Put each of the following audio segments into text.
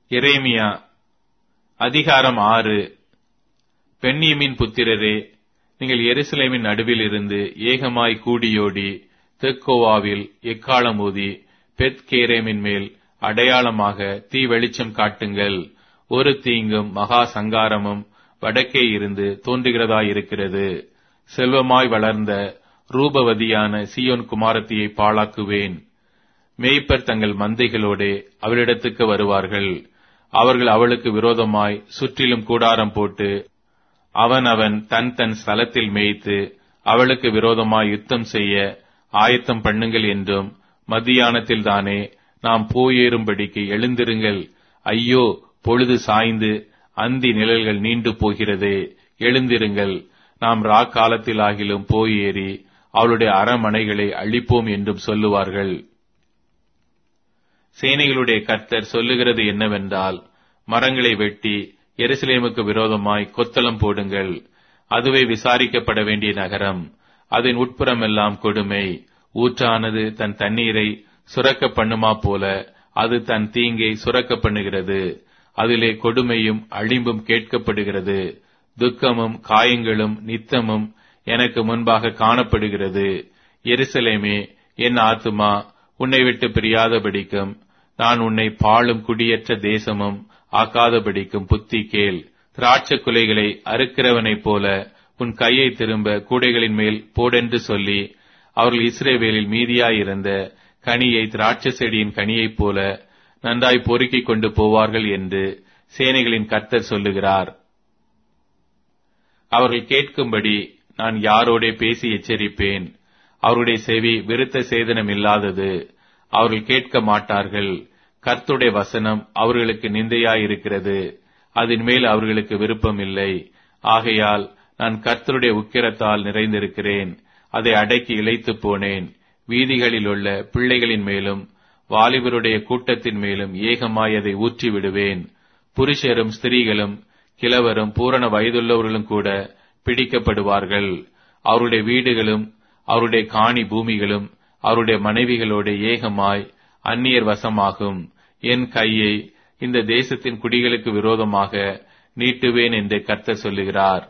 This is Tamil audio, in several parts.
எரேமியா அதிகாரம் ஆறு பெண்ணியமின் புத்திரரே நீங்கள் எருசலேமின் நடுவில் இருந்து ஏகமாய் கூடியோடி தெக்கோவாவில் எக்காலம் ஊதி பெத் கேரேமின் மேல் அடையாளமாக தீ வெளிச்சம் காட்டுங்கள் ஒரு தீங்கும் மகா சங்காரமும் வடக்கே இருந்து தோன்றுகிறதாயிருக்கிறது செல்வமாய் வளர்ந்த ரூபவதியான சியோன் குமாரத்தியை பாழாக்குவேன் மேய்ப்பர் தங்கள் மந்தைகளோடே அவளிடத்துக்கு வருவார்கள் அவர்கள் அவளுக்கு விரோதமாய் சுற்றிலும் கூடாரம் போட்டு அவன் அவன் தன் தன் ஸ்தலத்தில் மேய்த்து அவளுக்கு விரோதமாய் யுத்தம் செய்ய ஆயத்தம் பண்ணுங்கள் என்றும் மத்தியானத்தில் தானே நாம் போயேறும்படிக்கு எழுந்திருங்கள் ஐயோ பொழுது சாய்ந்து அந்தி நிழல்கள் நீண்டு போகிறதே எழுந்திருங்கள் நாம் ரா காலத்தில் ஆகிலும் போயேறி அவளுடைய அரமனைகளை அழிப்போம் என்றும் சொல்லுவார்கள் சேனைகளுடைய கர்த்தர் சொல்லுகிறது என்னவென்றால் மரங்களை வெட்டி எருசலேமுக்கு விரோதமாய் கொத்தளம் போடுங்கள் அதுவே விசாரிக்கப்பட வேண்டிய நகரம் அதன் உட்புறமெல்லாம் கொடுமை ஊற்றானது தன் தண்ணீரை சுரக்க பண்ணுமா போல அது தன் தீங்கை சுரக்க பண்ணுகிறது அதிலே கொடுமையும் அழிம்பும் கேட்கப்படுகிறது துக்கமும் காயங்களும் நித்தமும் எனக்கு முன்பாக காணப்படுகிறது எருசலேமே என் ஆத்துமா உன்னை விட்டு பிரியாதபடிக்கும் நான் உன்னை பாழும் குடியற்ற தேசமும் ஆக்காதபடிக்கும் புத்தி கேள் திராட்ச குலைகளை அறுக்கிறவனைப் போல உன் கையை திரும்ப கூடைகளின் மேல் போடென்று சொல்லி அவர்கள் இஸ்ரேவேலில் மீதியாயிருந்த கனியை திராட்சை செடியின் கனியைப் போல நன்றாய் பொறுக்கிக் கொண்டு போவார்கள் என்று சேனைகளின் கர்த்தர் சொல்லுகிறார் அவர்கள் கேட்கும்படி நான் யாரோடே பேசி எச்சரிப்பேன் அவருடைய செவி விருத்த சேதனம் இல்லாதது அவர்கள் கேட்க மாட்டார்கள் கர்த்துடைய வசனம் அவர்களுக்கு நிந்தையாயிருக்கிறது அதன் மேல் அவர்களுக்கு விருப்பம் இல்லை ஆகையால் நான் கர்த்தருடைய உக்கிரத்தால் நிறைந்திருக்கிறேன் அதை அடக்கி இழைத்து போனேன் வீதிகளில் உள்ள பிள்ளைகளின் மேலும் வாலிபருடைய கூட்டத்தின் மேலும் ஏகமாய் அதை ஊற்றி விடுவேன் புருஷரும் ஸ்திரீகளும் கிழவரும் பூரண வயதுள்ளவர்களும் கூட பிடிக்கப்படுவார்கள் அவருடைய வீடுகளும் அவருடைய காணி பூமிகளும் அவருடைய மனைவிகளோட ஏகமாய் அந்நியர் வசமாகும் என் கையை இந்த தேசத்தின் குடிகளுக்கு விரோதமாக நீட்டுவேன் என்று கர்த்தர் சொல்லுகிறார்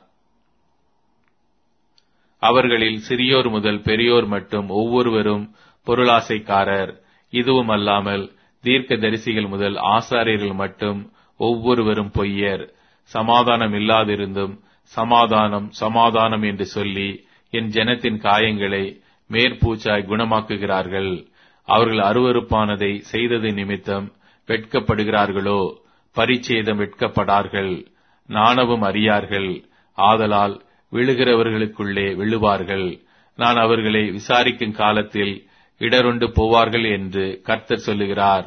அவர்களில் சிறியோர் முதல் பெரியோர் மட்டும் ஒவ்வொருவரும் பொருளாசைக்காரர் இதுவும் அல்லாமல் தீர்க்க தரிசிகள் முதல் ஆசாரியர்கள் மட்டும் ஒவ்வொருவரும் பொய்யர் சமாதானம் இல்லாதிருந்தும் சமாதானம் சமாதானம் என்று சொல்லி என் ஜனத்தின் காயங்களை மேற்பூச்சாய் குணமாக்குகிறார்கள் அவர்கள் அருவறுப்பானதை செய்தது நிமித்தம் வெட்கப்படுகிறார்களோ பரிச்சேதம் வெட்கப்படார்கள் நாணவும் அறியார்கள் ஆதலால் விழுகிறவர்களுக்குள்ளே விழுவார்கள் நான் அவர்களை விசாரிக்கும் காலத்தில் இடருண்டு போவார்கள் என்று கர்த்தர் சொல்லுகிறார்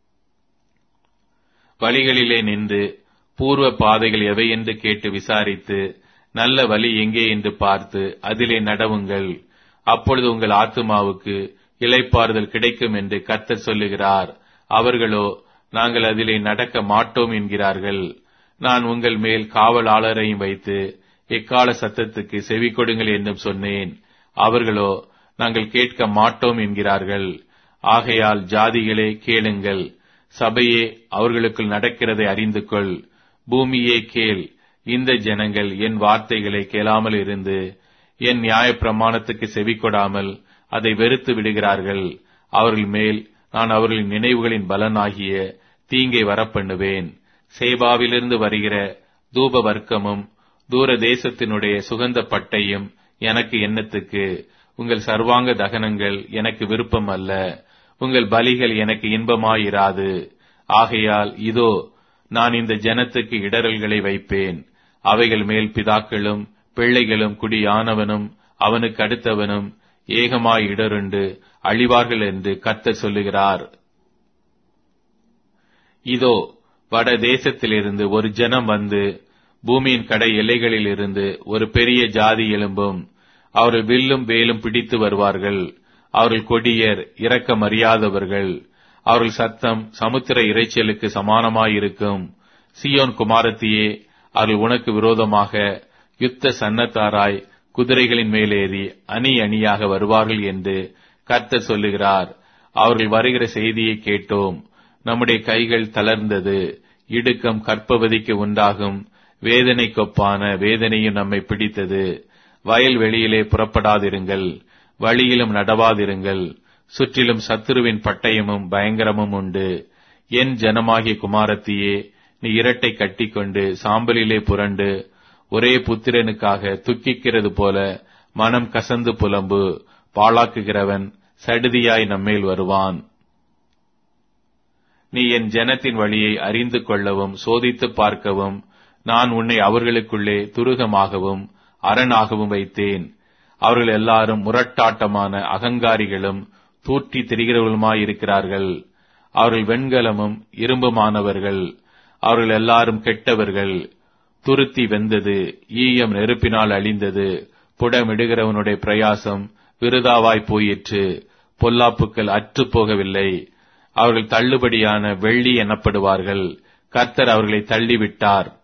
வழிகளிலே நின்று பூர்வ பாதைகள் எவை என்று கேட்டு விசாரித்து நல்ல வழி எங்கே என்று பார்த்து அதிலே நடவுங்கள் அப்பொழுது உங்கள் ஆத்துமாவுக்கு இலைப்பாறுதல் கிடைக்கும் என்று கர்த்தர் சொல்லுகிறார் அவர்களோ நாங்கள் அதிலே நடக்க மாட்டோம் என்கிறார்கள் நான் உங்கள் மேல் காவலாளரையும் வைத்து எக்கால சத்தத்துக்கு செவி கொடுங்கள் என்றும் சொன்னேன் அவர்களோ நாங்கள் கேட்க மாட்டோம் என்கிறார்கள் ஆகையால் ஜாதிகளே கேளுங்கள் சபையே அவர்களுக்குள் நடக்கிறதை அறிந்து கொள் பூமியே கேள் இந்த ஜனங்கள் என் வார்த்தைகளை கேளாமல் இருந்து என் நியாய பிரமாணத்துக்கு செவி கொடாமல் அதை வெறுத்து விடுகிறார்கள் அவர்கள் மேல் நான் அவர்களின் நினைவுகளின் பலனாகிய தீங்கை வரப்பண்ணுவேன் சேபாவிலிருந்து வருகிற தூப வர்க்கமும் தூர தேசத்தினுடைய சுகந்த பட்டையும் எனக்கு எண்ணத்துக்கு உங்கள் சர்வாங்க தகனங்கள் எனக்கு விருப்பம் அல்ல உங்கள் பலிகள் எனக்கு இன்பமாயிராது ஆகையால் இதோ நான் இந்த ஜனத்துக்கு இடரல்களை வைப்பேன் அவைகள் மேல் பிதாக்களும் பிள்ளைகளும் குடியானவனும் அவனுக்கு அடுத்தவனும் ஏகமாய் இடருண்டு அழிவார்கள் என்று கர்த்தர் சொல்லுகிறார் இதோ வட தேசத்திலிருந்து ஒரு ஜனம் வந்து பூமியின் கடை எல்லைகளில் இருந்து ஒரு பெரிய ஜாதி எழும்பும் அவர்கள் வில்லும் வேலும் பிடித்து வருவார்கள் அவர்கள் கொடியர் இரக்கம் அறியாதவர்கள் அவர்கள் சத்தம் சமுத்திர இறைச்சலுக்கு சமானமாயிருக்கும் சியோன் குமாரத்தியே அவர்கள் உனக்கு விரோதமாக யுத்த சன்னத்தாராய் குதிரைகளின் மேலேறி அணி அணியாக வருவார்கள் என்று கர்த்தர் சொல்லுகிறார் அவர்கள் வருகிற செய்தியை கேட்டோம் நம்முடைய கைகள் தளர்ந்தது இடுக்கம் கற்பவதிக்கு உண்டாகும் வேதனைக்கொப்பான வேதனையும் நம்மை பிடித்தது வயல் வெளியிலே புறப்படாதிருங்கள் வழியிலும் நடவாதிருங்கள் சுற்றிலும் சத்துருவின் பட்டயமும் பயங்கரமும் உண்டு என் ஜனமாகிய குமாரத்தியே நீ இரட்டை கட்டிக்கொண்டு சாம்பலிலே புரண்டு ஒரே புத்திரனுக்காக துக்கிக்கிறது போல மனம் கசந்து புலம்பு பாழாக்குகிறவன் சடுதியாய் நம்மேல் வருவான் நீ என் ஜனத்தின் வழியை அறிந்து கொள்ளவும் சோதித்து பார்க்கவும் நான் உன்னை அவர்களுக்குள்ளே துருகமாகவும் அரணாகவும் வைத்தேன் அவர்கள் எல்லாரும் முரட்டாட்டமான அகங்காரிகளும் தூற்றி திரிகிறவர்களுமாயிருக்கிறார்கள் அவர்கள் வெண்கலமும் இரும்புமானவர்கள் அவர்கள் எல்லாரும் கெட்டவர்கள் துருத்தி வெந்தது ஈயம் நெருப்பினால் அழிந்தது புடமிடுகிறவனுடைய பிரயாசம் விருதாவாய் போயிற்று பொல்லாப்புக்கள் அற்றுப் போகவில்லை அவர்கள் தள்ளுபடியான வெள்ளி எனப்படுவார்கள் கர்த்தர் அவர்களை தள்ளிவிட்டார்